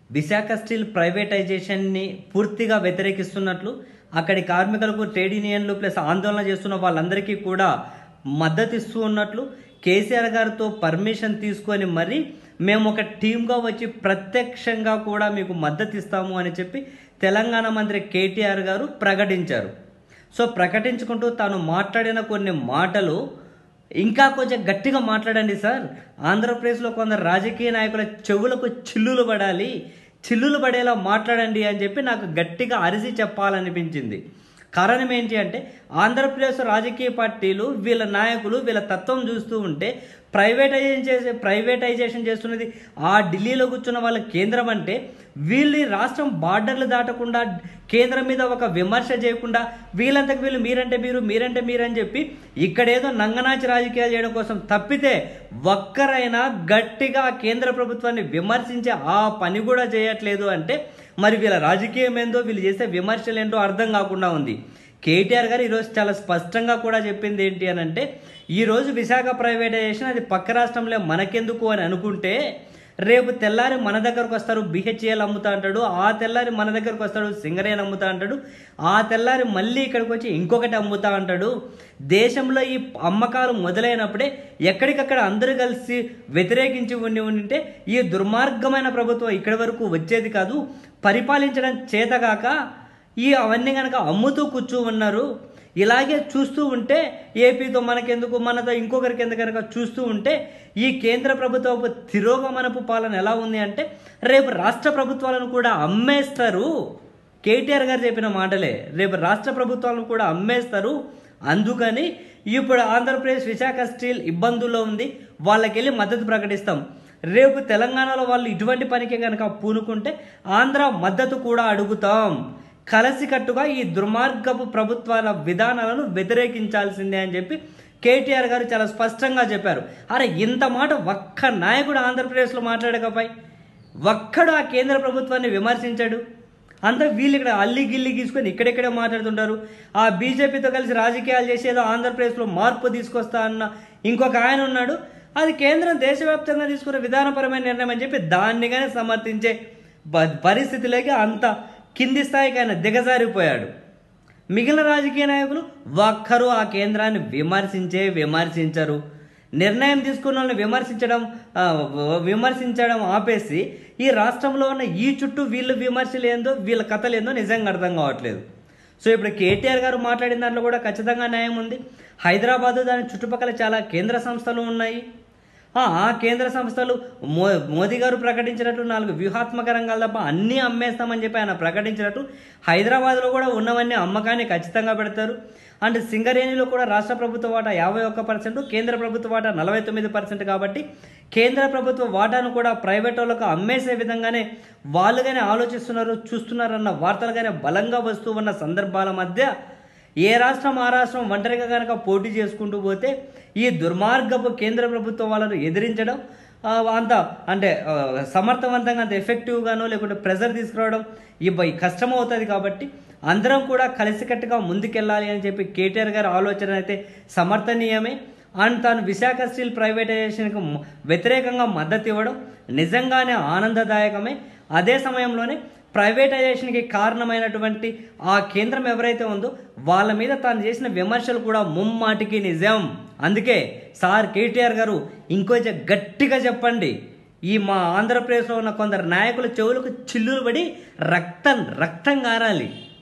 Visakha steel ప్రైవేటైజేషన్ని పూర్తిగా వ్యతిరేకిస్తున్నట్లు అక్కడి కార్మికులకు ట్రేడ్ యూనియన్లు ప్లస్ ఆందోళన చేస్తున్న వాళ్ళందరికీ కూడా మద్దతు ఇస్తూ ఉన్నట్లు కేసీఆర్ గారితో పర్మిషన్ తీసుకొని మరి మేము ఒక టీమ్గా వచ్చి ప్రత్యక్షంగా కూడా మీకు మద్దతు ఇస్తాము అని చెప్పి తెలంగాణ మంత్రి కేటీఆర్ గారు ప్రకటించారు సో ప్రకటించుకుంటూ తాను మాట్లాడిన కొన్ని మాటలు ఇంకా కొంచెం గట్టిగా మాట్లాడండి సార్ ఆంధ్రప్రదేశ్లో కొందరు రాజకీయ నాయకుల చెవులకు చిల్లులు పడాలి చిల్లులు పడేలా మాట్లాడండి అని చెప్పి నాకు గట్టిగా అరిసి చెప్పాలనిపించింది కారణం ఏంటి అంటే ఆంధ్రప్రదేశ్ రాజకీయ పార్టీలు వీళ్ళ నాయకులు వీళ్ళ తత్వం చూస్తూ ఉంటే ప్రైవేటైజేషన్ చేసే ప్రైవేటైజేషన్ చేస్తున్నది ఆ ఢిల్లీలో కూర్చున్న వాళ్ళ కేంద్రం అంటే వీళ్ళు ఈ రాష్ట్రం బార్డర్లు దాటకుండా కేంద్రం మీద ఒక విమర్శ చేయకుండా వీళ్ళంతకు వీళ్ళు మీరంటే మీరు మీరంటే మీరని చెప్పి ఇక్కడేదో నంగనాచి రాజకీయాలు చేయడం కోసం తప్పితే ఒక్కరైనా గట్టిగా కేంద్ర ప్రభుత్వాన్ని విమర్శించే ఆ పని కూడా చేయట్లేదు అంటే మరి వీళ్ళ రాజకీయం ఏందో వీళ్ళు చేసే విమర్శలు ఏంటో అర్థం కాకుండా ఉంది కేటీఆర్ గారు ఈరోజు చాలా స్పష్టంగా కూడా చెప్పింది ఏంటి అని అంటే ఈరోజు విశాఖ ప్రైవేటైజేషన్ అది పక్క రాష్ట్రంలో మనకెందుకు అని అనుకుంటే రేపు తెల్లారి మన దగ్గరకు వస్తారు బిహెచ్ఎల్ అమ్ముతా అంటాడు ఆ తెల్లారి మన దగ్గరకు వస్తాడు సింగరేన్ అమ్ముతా అంటాడు ఆ తెల్లారి మళ్ళీ ఇక్కడికి వచ్చి ఇంకొకటి అమ్ముతా అంటాడు దేశంలో ఈ అమ్మకాలు మొదలైనప్పుడే ఎక్కడికక్కడ అందరూ కలిసి వ్యతిరేకించి ఉండి ఉంటే ఈ దుర్మార్గమైన ప్రభుత్వం ఇక్కడి వరకు వచ్చేది కాదు పరిపాలించడం చేతగాక ఈ అవన్నీ కనుక అమ్ముతూ కూర్చో ఉన్నారు ఇలాగే చూస్తూ ఉంటే ఏపీతో మనకెందుకు మనతో ఇంకొకరికి ఎందుకు కనుక చూస్తూ ఉంటే ఈ కేంద్ర ప్రభుత్వపు తిరోగమనపు పాలన ఎలా ఉంది అంటే రేపు రాష్ట్ర ప్రభుత్వాలను కూడా అమ్మేస్తారు కేటీఆర్ గారు చెప్పిన మాటలే రేపు రాష్ట్ర ప్రభుత్వాలను కూడా అమ్మేస్తారు అందుకని ఇప్పుడు ఆంధ్రప్రదేశ్ విశాఖ స్టీల్ ఇబ్బందుల్లో ఉంది వాళ్ళకెళ్ళి మద్దతు ప్రకటిస్తాం రేపు తెలంగాణలో వాళ్ళు ఇటువంటి పనికి కనుక పూనుకుంటే ఆంధ్ర మద్దతు కూడా అడుగుతాం కలసికట్టుగా ఈ దుర్మార్గపు ప్రభుత్వాల విధానాలను వ్యతిరేకించాల్సిందే అని చెప్పి కేటీఆర్ గారు చాలా స్పష్టంగా చెప్పారు అరే ఇంత మాట ఒక్క నాయకుడు ఆంధ్రప్రదేశ్లో మాట్లాడకపోయి ఒక్కడు ఆ కేంద్ర ప్రభుత్వాన్ని విమర్శించాడు అంతా వీళ్ళు ఇక్కడ అల్లి గిల్లి గీసుకొని ఇక్కడెక్కడే మాట్లాడుతుంటారు ఆ బీజేపీతో కలిసి రాజకీయాలు చేసేదో ఆంధ్రప్రదేశ్లో మార్పు తీసుకొస్తా అన్న ఇంకొక ఆయన ఉన్నాడు అది కేంద్రం దేశవ్యాప్తంగా తీసుకున్న విధానపరమైన నిర్ణయం అని చెప్పి దాన్ని కానీ సమర్థించే ప- పరిస్థితిలోకి అంత కింది స్థాయికి ఆయన దిగజారిపోయాడు మిగిలిన రాజకీయ నాయకులు ఒక్కరు ఆ కేంద్రాన్ని విమర్శించే విమర్శించరు నిర్ణయం తీసుకున్న వాళ్ళని విమర్శించడం ఆ, విమర్శించడం ఆపేసి ఈ రాష్ట్రంలో ఉన్న ఈ చుట్టూ వీళ్ళ విమర్శలు ఏందో వీళ్ళ కథలు ఏందో నిజంగా అర్థం కావట్లేదు సో ఇప్పుడు కేటీఆర్ గారు మాట్లాడిన దాంట్లో కూడా ఖచ్చితంగా న్యాయం ఉంది హైదరాబాదు దాని చుట్టుపక్కల చాలా కేంద్ర సంస్థలు ఉన్నాయి ఆ ఆ కేంద్ర సంస్థలు మో మోదీ గారు ప్రకటించినట్లు నాలుగు వ్యూహాత్మక రంగాలు తప్ప అన్నీ అమ్మేస్తామని చెప్పి ఆయన ప్రకటించినట్టు హైదరాబాద్లో కూడా ఉన్నవన్నీ అమ్మకాన్ని ఖచ్చితంగా పెడతారు అండ్ సింగరేణిలో కూడా రాష్ట్ర ప్రభుత్వ వాటా యాభై ఒక్క పర్సెంట్ కేంద్ర ప్రభుత్వ వాటా నలభై తొమ్మిది పర్సెంట్ కాబట్టి కేంద్ర ప్రభుత్వ వాటాను కూడా ప్రైవేట్ వాళ్ళకు అమ్మేసే విధంగానే వాళ్ళుగానే ఆలోచిస్తున్నారు చూస్తున్నారన్న వార్తలుగానే బలంగా వస్తూ ఉన్న సందర్భాల మధ్య ఏ రాష్ట్రం ఆ రాష్ట్రం ఒంటరిగా కనుక పోటీ చేసుకుంటూ పోతే ఈ దుర్మార్గపు కేంద్ర ప్రభుత్వం వాళ్ళను ఎదిరించడం ఆ, అంత అంటే ఆ, సమర్థవంతంగా అంత ఎఫెక్టివ్గానో లేకుంటే ప్రెజర్ తీసుకురావడం ఇవి కష్టం అవుతుంది కాబట్టి అందరం కూడా కలిసికట్టుగా ముందుకెళ్ళాలి అని చెప్పి కేటీఆర్ గారి ఆలోచన అయితే సమర్థనీయమే అండ్ తాను విశాఖ స్టీల్ ప్రైవేటైజేషన్కి మ- వ్యతిరేకంగా మద్దతు ఇవ్వడం నిజంగానే ఆనందదాయకమే అదే సమయంలోనే ప్రైవేటైజేషన్కి కారణమైనటువంటి ఆ కేంద్రం ఎవరైతే ఉందో వాళ్ళ మీద తాను చేసిన విమర్శలు కూడా ముమ్మాటికి నిజం అందుకే సార్ కేటీఆర్ గారు ఇంకొంచెం గట్టిగా చెప్పండి ఈ మా ఆంధ్రప్రదేశ్లో ఉన్న కొందరు నాయకుల చెవులకు చిల్లులు పడి రక్తం రక్తం గారాలి